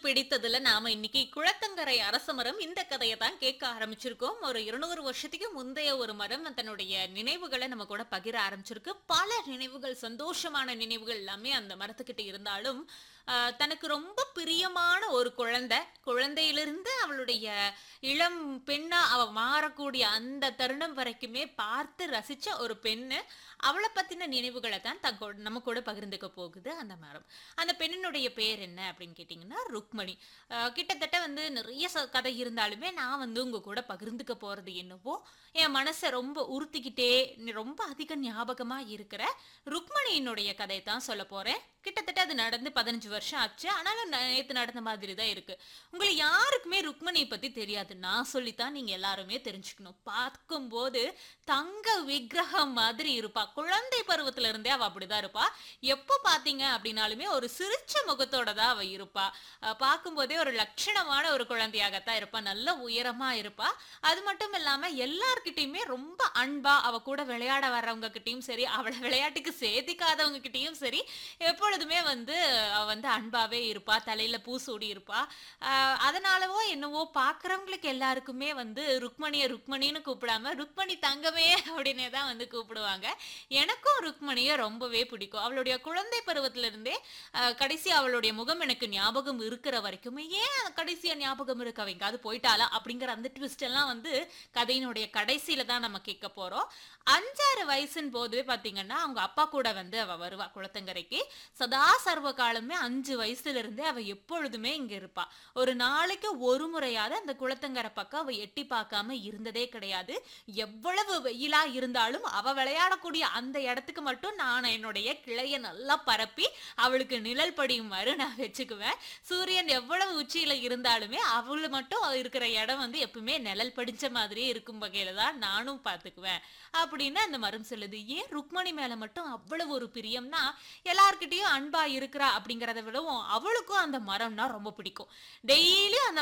பிடித்ததுல நாம இன்னைக்கு குளத்தங்கரை அரச மரம் இந்த கதையை தான் கேட்க ஆரம்பிச்சிருக்கோம் ஒரு இருநூறு வருஷத்துக்கு முந்தைய ஒரு மரம் தன்னுடைய நினைவுகளை நம்ம கூட பகிர ஆரம்பிச்சிருக்கு பல நினைவுகள் சந்தோஷமான நினைவுகள் எல்லாமே அந்த மரத்துக்கிட்ட இருந்தாலும் ஆஹ், தனக்கு ரொம்ப பிரியமான ஒரு குழந்தை குழந்தையிலிருந்து அவளுடைய இளம் பெண்ணா அவ மாறக்கூடிய அந்த தருணம் வரைக்குமே பார்த்து ரசிச்ச ஒரு பெண்ணு அவளை பத்தின நினைவுகளை தான் தன் கூட- நம்ம கூட பகிர்ந்துக்க போகுது அந்த மரம் அந்த பெண்ணினுடைய பேர் என்ன அப்படின்னு கேட்டிங்கன்னா ருக்மணி அஹ் கிட்டத்தட்ட வந்து நிறைய ச- கதை இருந்தாலுமே நான் வந்து உங்க கூட பகிர்ந்துக்க போறது என்னவோ என் மனசை ரொம்ப உறுத்திக்கிட்டே நி- ரொம்ப அதிக ஞாபகமா இருக்கிற ருக்மணியினுடைய கதை தான் சொல்ல போறேன் கிட்டத்தட்ட அது நடந்து பதினஞ்சு வருஷம் ஆச்சு ஆனாலும் நேற்று நடந்த மாதிரி தான் இருக்கு உங்களுக்கு யாருக்குமே ருக்மணியை பத்தி தெரியாது நான் சொல்லித்தான் நீங்க எல்லாருமே தெரிஞ்சுக்கணும் பார்க்கும்போது தங்க விக்கிரகம் மாதிரி இருப்பா குழந்தை பருவத்துல இருந்தே அவ அப்படிதான் இருப்பா எப்போ பாத்தீங்க அப்படின்னாலுமே ஒரு சிரிச்ச முகத்தோட தான் அவ இருப்பா அஹ் பார்க்கும்போதே ஒரு லட்சணமான ஒரு குழந்தையாகத்தான் இருப்பா நல்ல உயரமா இருப்பா அது மட்டும் இல்லாம எல்லார்கிட்டயுமே ரொம்ப அன்பா அவ கூட விளையாட வர்றவங்க கிட்டயும் சரி அவளை விளையாட்டுக்கு சேர்த்திக்காதவங்க கிட்டயும் சரி எப்பொழுதுமே வந்து அவ வந்து அன்பாவே இருப்பா தலையில பூ சூடி இருப்பா ஆஹ் அதனாலவோ என்னவோ பாக்குறவங்களுக்கு எல்லாருக்குமே வந்து ருக்மணியை ருக்மணின்னு கூப்பிடாம ருக்மணி தங்கமே அப்படின்னே தான் வந்து கூப்பிடுவாங்க எனக்கும் ருக்மணியை ரொம்பவே பிடிக்கும் அவளுடைய குழந்தை பருவத்துல இருந்தே ஆஹ் கடைசி அவளுடைய முகம் எனக்கு ஞாபகம் இருக்கிற வரைக்குமே ஏன் கடைசியா ஞாபகம் இருக்கு அவங்க அது போயிட்டாளா அப்படிங்கிற அந்த ட்விஸ்ட் எல்லாம் வந்து கதையினுடைய கடைசியில தான் நம்ம கேட்க போறோம் அஞ்சாறு வயசுன்னு போது பாத்தீங்கன்னா அவங்க அப்பா கூட வந்து அவ வருவா குளத்தங்கரைக்கு சதா சர்வ காலமே அஞ்சு வயசுல இருந்தே அவ எப்பொழுதுமே இங்க இருப்பா ஒரு நாளைக்கு ஒரு முறையாவது அந்த குளத்தங்கரை பக்கம் அவ எட்டி பார்க்காம இருந்ததே கிடையாது எவ்வளவு வெயிலா இருந்தாலும் அவ விளையாடக்கூடிய அந்த இடத்துக்கு மட்டும் நான் என்னுடைய கிளைய நல்லா பரப்பி அவளுக்கு நிழல் படியுமாறு நான் வச்சுக்குவேன் சூரியன் எவ்வளவு உச்சியில இருந்தாலுமே அவளு மட்டும் இருக்கிற இடம் வந்து எப்பவுமே நிழல் படிச்ச மாதிரியே இருக்கும் வகையில தான் நானும் பார்த்துக்குவேன் அப்படின்னு அந்த மரம் சொல்லுது ஏன் ருக்மணி மேல மட்டும் அவ்வளவு ஒரு பிரியம்னா எல்லார்கிட்டயும் அன்பா இருக்கிறா அப்படிங்கறத விடவும் அவளுக்கும் அந்த மரம்னா ரொம்ப பிடிக்கும் டெய்லியும் அந்த